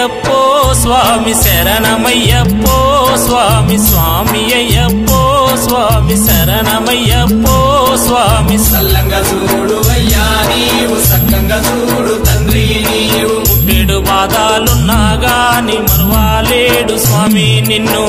అయ్యప్పో స్వామి శరణమయ్యప్పో స్వామి స్వామి అయ్యప్పో స్వామి శరణమయ్యప్పో స్వామి సల్లంగా చూడు అయ్యా నీవు సక్కంగా చూడు తండ్రి నీవు పుట్టెడు బాధాలున్నా గాని మరవాలేడు స్వామి నిన్ను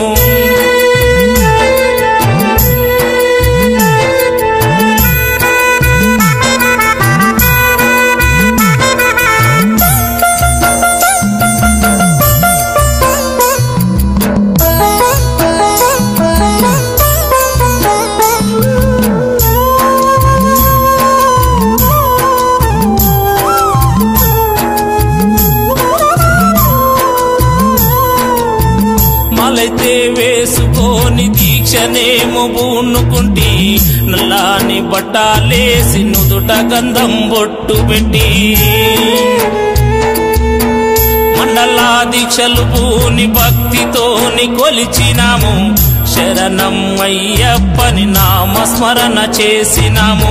మలైతే వేసుకొని దీక్షనేమో బూనుకుంటి నల్లాని బట్టాలేసి నుదుట గంధం బొట్టు పెట్టి మండలా దీక్షలు పూని భక్తితోని కొలిచినాము శరణం అయ్యప్పని నామస్మరణ చేసినాము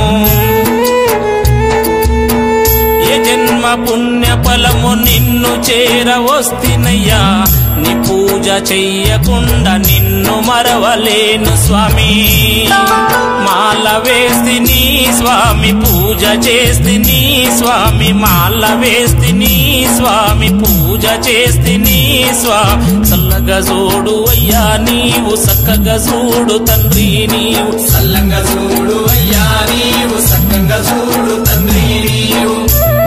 ఏ జన్మ పుణ్య ఫలము నిన్ను చేరవస్తినయ్యా నీ పూజ చెయ్యకుండా నిన్ను మరవలేను స్వామి మాల వేస్తిని స్వామి పూజ చేస్తిని స్వామి మాల వేస్తిని స్వామి పూజ చేస్తిని స్వామి చల్లగా చూడు అయ్యా నీవు చక్కగా చూడు తండ్రి నీవు సల్లంగా చూడు అయ్యా నీవు సక్కంగా చూడు తండ్రి నీవు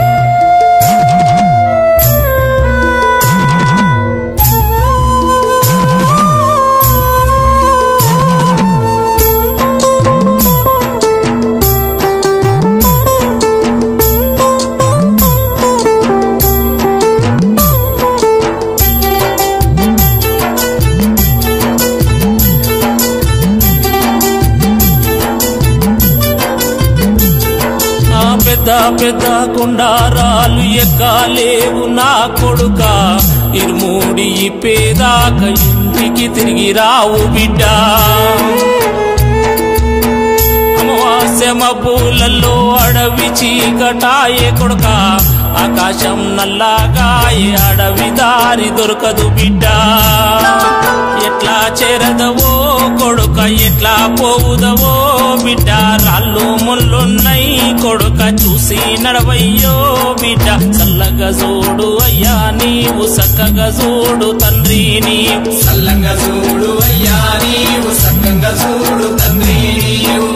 ఆ పెద్ద పెద్ద కొండారాలు ఎక్కాలేవు నా కొడుక ఇరుమూడి ఇప్పేదాక ఇంటికి తిరిగి రావు బిడ్డ అమావాస్యమ పూలలో అడవి చీకటాయే కొడుక ఆకాశం నల్లాగాయే అడవి దారి దొరకదు బిడ్డ ఎట్లా చేరదవో కొడుక ఎట్లా పోవుదవో బిడ్డ రాళ్ళు ముళ్ళున్నై కొడుక చూసి నడవయ్యో బిడ్డ చల్లగా చూడు అయ్యా నీవు చక్కగా చూడు తండ్రి నీవు సల్లంగా చూడు అయ్యా నీవు సక్కంగా చూడు తండ్రి నీవు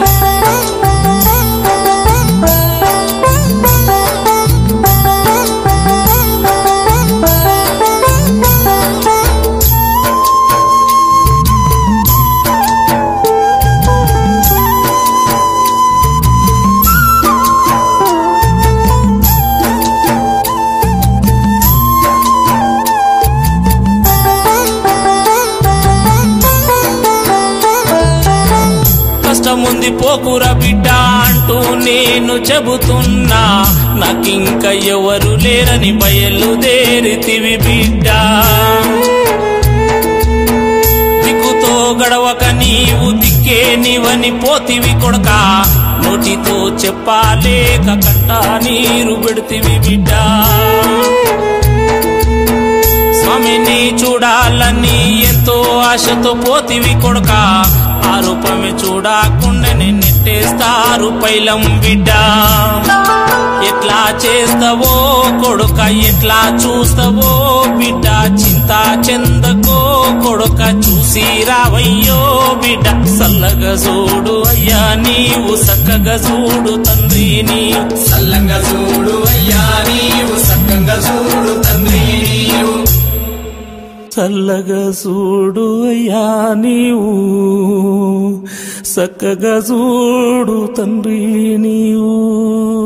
కష్టముంది పోకురా బిడ్డ అంటూ నేను చెబుతున్నా నాకింక ఎవరు లేరని బయలుదేరితివి బిడ్డ దిక్కుతో గడవక నీవు దిక్కే నీవని పోతివి కొడక నోటితో చెప్పాలేక కంట నీరు పెడితివి బిడ్డ స్వామిని చూడాలని ఎంతో ఆశతో పోతివి కొడుక ఆ రూపమే చూడకుండానే నెట్టేస్తారు పైలం బిడ్డ ఎట్లా చేస్తావో కొడుక ఎట్లా చూస్తావో బిడ్డ చింత చెందకో కొడుక చూసి రావయ్యో బిడ్డ సల్లగా చూడు అయ్యా నీవు చక్కగా చూడు తండ్రి నీవు సల్లంగా చూడు అయ్యా నీవు సక్కంగా చూడు తండ్రి నీవు చల్లగా చూడు అయ్యా నీవు చక్కగా చూడు తండ్రి నీవు